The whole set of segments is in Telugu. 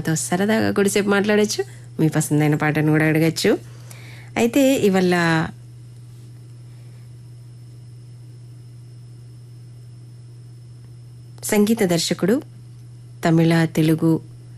ఆయనతో సరదాగా కొద్దిసేపు మాట్లాడచ్చు మీ పసందైన పాటను కూడా అడగచ్చు అయితే ఇవల్ల సంగీత దర్శకుడు తమిళ తెలుగు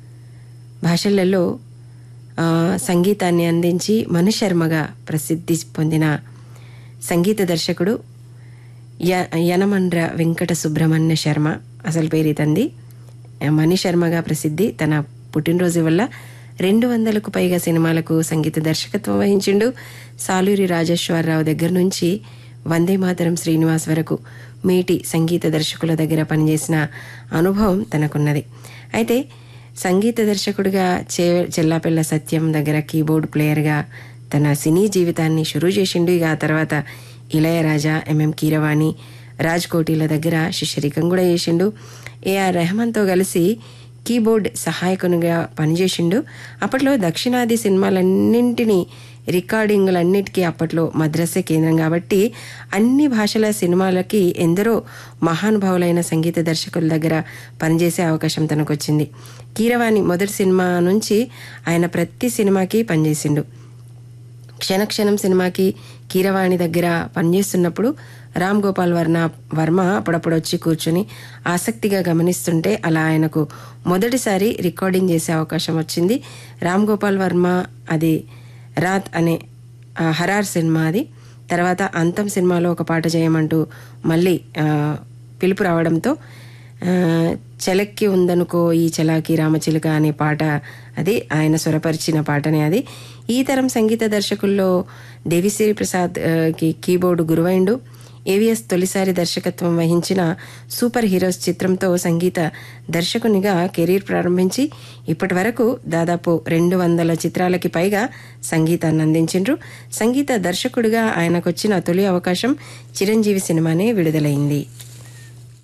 భాషలలో ఆ, సంగీతాన్ని అందించి మనుశర్మగా ప్రసిద్ధి పొందిన సంగీత దర్శకుడు య యనమండ్ర వెంకట సుబ్రహ్మణ్య శర్మ అసలు పేరు ఇతంది మణి శర్మగా ప్రసిద్ధి తన పుట్టినరోజు వల్ల రెండు వందలకు పైగా సినిమాలకు సంగీత దర్శకత్వం వహించిండు సాలూరి రాజేశ్వరరావు దగ్గర నుంచి వందే మాతరం శ్రీనివాస్ వరకు మేటి సంగీత దర్శకుల దగ్గర పనిచేసిన అనుభవం తనకున్నది అయితే సంగీత దర్శకుడిగా చే చెల్లాపిల్ల సత్యం దగ్గర కీబోర్డ్ ప్లేయర్గా తన సినీ జీవితాన్ని షురూ చేసిండు ఇక ఆ తర్వాత ఇళయరాజా ఎంఎం కీరవాణి రాజ్ కోటిల దగ్గర శిష్యరికం కూడా చేసిండు ఏఆర్ రెహమాన్తో కలిసి కీబోర్డ్ సహాయకునిగా పనిచేసిండు అప్పట్లో దక్షిణాది సినిమాలన్నింటినీ రికార్డింగ్లన్నిటికీ అప్పట్లో మద్రసే కేంద్రం కాబట్టి అన్ని భాషల సినిమాలకి ఎందరో మహానుభావులైన సంగీత దర్శకుల దగ్గర పనిచేసే అవకాశం తనకు వచ్చింది కీరవాణి మొదటి సినిమా నుంచి ఆయన ప్రతి సినిమాకి పనిచేసిండు క్షణక్షణం సినిమాకి కీరవాణి దగ్గర పనిచేస్తున్నప్పుడు రామ్ గోపాల్ వర్మ వర్మ అప్పుడప్పుడు వచ్చి కూర్చుని ఆసక్తిగా గమనిస్తుంటే అలా ఆయనకు మొదటిసారి రికార్డింగ్ చేసే అవకాశం వచ్చింది రామ్ గోపాల్ వర్మ అది రాత్ అనే ఆ, హరార్ సినిమా అది తర్వాత అంతం సినిమాలో ఒక పాట చేయమంటూ మళ్ళీ ఆ, పిలుపు రావడంతో ఆ, చెలక్కి ఉందనుకో ఈ చలాకి రామచిలుక అనే పాట అది ఆయన స్వరపరిచిన పాటనే అది ఈ తరం సంగీత దర్శకుల్లో దేవిశ్రీ ప్రసాద్ ఆ, కి కీబోర్డు గురువైండు ఏవిఎస్ తొలిసారి దర్శకత్వం వహించిన సూపర్ హీరోస్ చిత్రంతో సంగీత దర్శకునిగా కెరీర్ ప్రారంభించి ఇప్పటి వరకు దాదాపు రెండు వందల చిత్రాలకి పైగా సంగీతాన్ని అందించిండ్రు సంగీత దర్శకుడిగా ఆయనకొచ్చిన తొలి అవకాశం చిరంజీవి సినిమానే విడుదలైంది